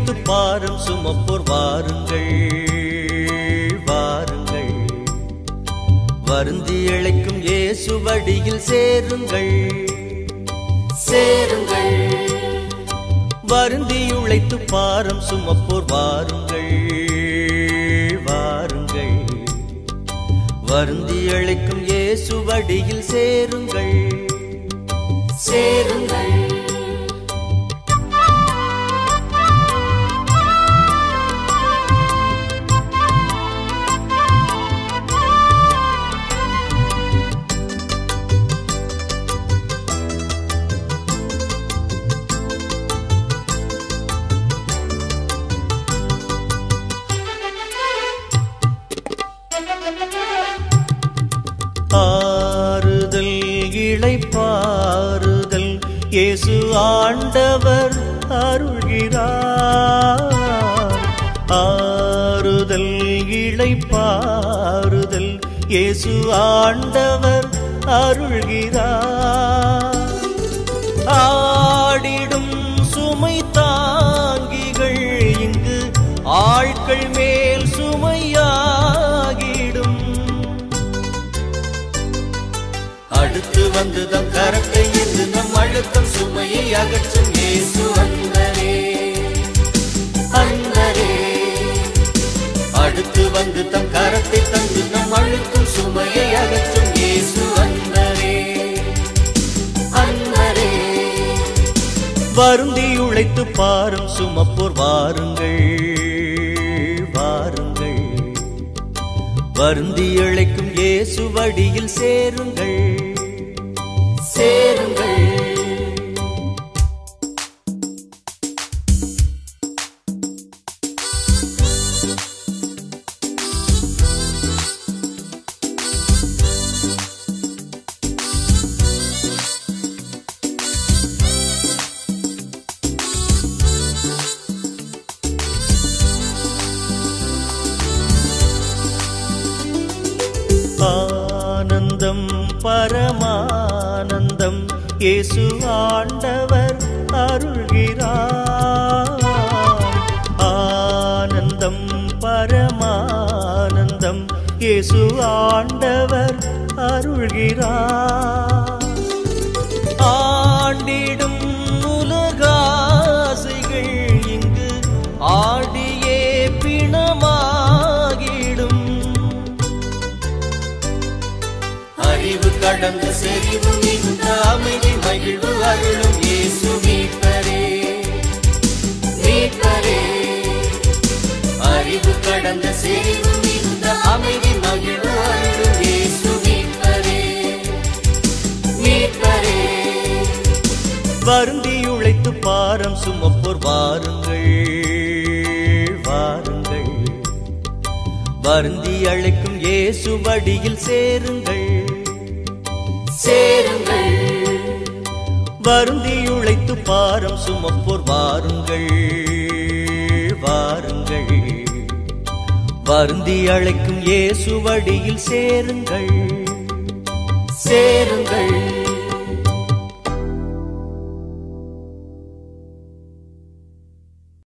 உழைத்து பாரம் சுமப்போர் வாருங்கள் வாருங்கள் வருந்தி இழைக்கும் இயேசுவடியில் சேருங்கள் சேருங்கள் வருந்தி உழைத்து பாரம் சுமப்போர் வாருங்கள் வாருங்கள் வருந்தி அழைக்கும் இயேசுவடியில் சேருங்கள் சேருங்கள் ஆறுதல் இளைப்பாறுதல் இயேசு ஆண்டவர் அருள்கிறார் ஆறுதல் இளைப்பாறுதல் இயேசு ஆண்டவர் அருள்கிறார் ஆடிடும் சுமை தாங்கிகள் இங்கு ஆட்கள் மேல் சுமையாகிடும் அடுத்து வந்து தம் கரத்தை இருந்து நம் அழுத்தம் சுமையை அகற்றும் இயேசு அன்பரே அன்பரே அடுத்து வந்து தம் கரத்தை தந்து நம் அழுத்தும் சுமையை அகற்றும் இயேசு அன்பரே அன்பரே வருந்தி உழைத்து பாரும் சுமப்போர் வாருங்கள் வாருங்கள் வருந்தி அழைக்கும் இயேசு வடியில் சேருங்கள் சேருங்கள் ஆனந்தம் பரமானந்தம் இயேசு ஆண்டவர் அருள்கிறார் ஆனந்தம் பரமானந்தம் இயேசு ஆண்டவர் அருள்கிறார் ஆண்டிடும் உலகாசைகள் இங்கு ஆடியே பிணமாகிடும் அறிவு கடந்த செறிவு மிகுந்த அமைதி மகிழ்வு அருளும் இயேசு மீட்பரே மீட்பரே அறிவு கடந்த செறிவு மிகுந்த அமைதி மகிழ்வு அருளும் இயேசு மீட்பரே மீட்பரே வருந்தி உழைத்து பாரம் சுமப்போர் வாருங்கள் வாருங்கள் வருந்தி அழைக்கும் இயேசு வடியில் சேருங்கள் சேருங்கள் வருந்தி உழைத்து பாரம் சுமப்போர் வாருங்கள் வாருங்கள் வருந்தி அழைக்கும் இயேசு வடியில் சேருங்கள் சேருங்கள்